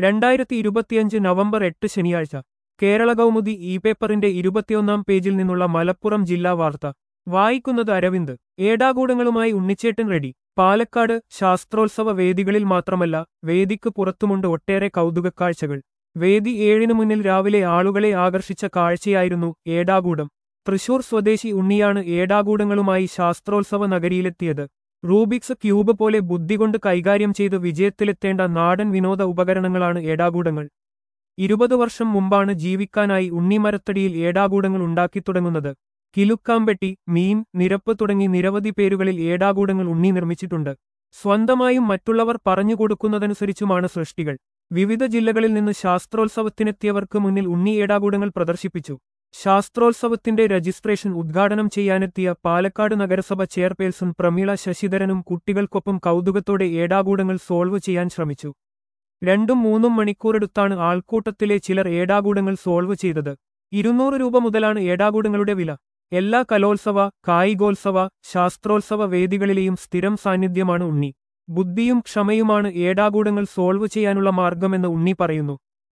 രണ്ടായിരത്തി ഇരുപത്തിയഞ്ച് നവംബർ എട്ട് ശനിയാഴ്ച കേരള കൗമുദി ഇ പേപ്പറിന്റെ ഇരുപത്തിയൊന്നാം പേജിൽ നിന്നുള്ള മലപ്പുറം ജില്ലാ വാർത്ത വായിക്കുന്നത് അരവിന്ദ് ഏടാകൂടങ്ങളുമായി ഉണ്ണിച്ചേട്ടൻ റെഡി പാലക്കാട് ശാസ്ത്രോത്സവ വേദികളിൽ മാത്രമല്ല വേദിക്ക് പുറത്തുമുണ്ട് ഒട്ടേറെ കൗതുകക്കാഴ്ചകൾ വേദി ഏഴിനു മുന്നിൽ രാവിലെ ആളുകളെ ആകർഷിച്ച കാഴ്ചയായിരുന്നു ഏടാകൂടം തൃശൂർ സ്വദേശി ഉണ്ണിയാണ് ഏടാകൂടങ്ങളുമായി ശാസ്ത്രോത്സവ നഗരിയിലെത്തിയത് റൂബിക്സ് ക്യൂബ് പോലെ ബുദ്ധികൊണ്ട് കൈകാര്യം ചെയ്ത് വിജയത്തിലെത്തേണ്ട നാടൻ വിനോദ ഉപകരണങ്ങളാണ് ഏടാകൂടങ്ങൾ ഇരുപത് വർഷം മുമ്പാണ് ജീവിക്കാനായി ഉണ്ണിമരത്തടിയിൽ ഏടാകൂടങ്ങൾ ഉണ്ടാക്കിത്തുടങ്ങുന്നത് കിലുക്കാമ്പെട്ടി മീൻ നിരപ്പ് തുടങ്ങി നിരവധി പേരുകളിൽ ഏടാകൂടങ്ങൾ ഉണ്ണി നിർമ്മിച്ചിട്ടുണ്ട് സ്വന്തമായും മറ്റുള്ളവർ പറഞ്ഞുകൊടുക്കുന്നതനുസരിച്ചുമാണ് സൃഷ്ടികൾ വിവിധ ജില്ലകളിൽ നിന്ന് ശാസ്ത്രോത്സവത്തിനെത്തിയവർക്ക് മുന്നിൽ ഉണ്ണി ഏടാകൂടങ്ങൾ പ്രദർശിപ്പിച്ചു ശാസ്ത്രോത്സവത്തിന്റെ രജിസ്ട്രേഷൻ ഉദ്ഘാടനം ചെയ്യാനെത്തിയ പാലക്കാട് നഗരസഭ ചെയർപേഴ്സൺ പ്രമീള ശശിധരനും കുട്ടികൾക്കൊപ്പം കൗതുകത്തോടെ ഏടാകൂടങ്ങൾ സോൾവ് ചെയ്യാൻ ശ്രമിച്ചു രണ്ടും മൂന്നും മണിക്കൂറെടുത്താണ് ആൾക്കൂട്ടത്തിലെ ചിലർ ഏടാകൂടങ്ങൾ സോൾവ് ചെയ്തത് ഇരുന്നൂറ് രൂപ മുതലാണ് ഏടാകൂടങ്ങളുടെ വില എല്ലാ കലോത്സവ കായികോത്സവ ശാസ്ത്രോത്സവ വേദികളിലെയും സ്ഥിരം സാന്നിധ്യമാണ് ഉണ്ണി ബുദ്ധിയും ക്ഷമയുമാണ് ഏടാകൂടങ്ങൾ സോൾവ് ചെയ്യാനുള്ള മാർഗമെന്ന് ഉണ്ണി പറയുന്നു